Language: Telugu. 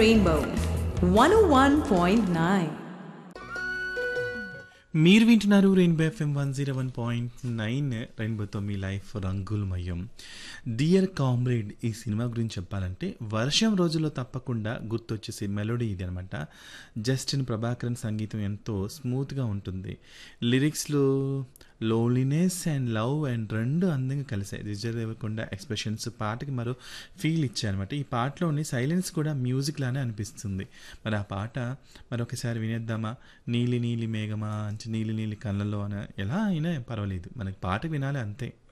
Rainbow 101.9. మీరు వింటున్నారు rainbow FM one zero one point nine రెయిన్బోతో మీ లైఫ్ రంగులమయం డియర్ కామ్రేడ్ ఈ సినిమా గురించి చెప్పాలంటే వర్షం రోజుల్లో తప్పకుండా గుర్తొచ్చేసే మెలోడీ ఇది అనమాట జస్టిన్ ప్రభాకరన్ సంగీతం ఎంతో స్మూత్గా ఉంటుంది లిరిక్స్లో లోన్లీనెస్ అండ్ లవ్ అండ్ రెండు అందంగా కలిసాయి విజయ్ దేవరకొండ ఎక్స్ప్రెషన్స్ పాటకి మరో ఫీల్ ఇచ్చాయన్నమాట ఈ పాటలోని సైలెన్స్ కూడా మ్యూజిక్ లానే అనిపిస్తుంది మరి ఆ పాట మరొకసారి వినేద్దామా నీలి నీలి మేఘమా అంచు నీలి నీలి కళ్ళలో అని ఎలా అయినా పర్వాలేదు మనకి పాట వినాలి అంతే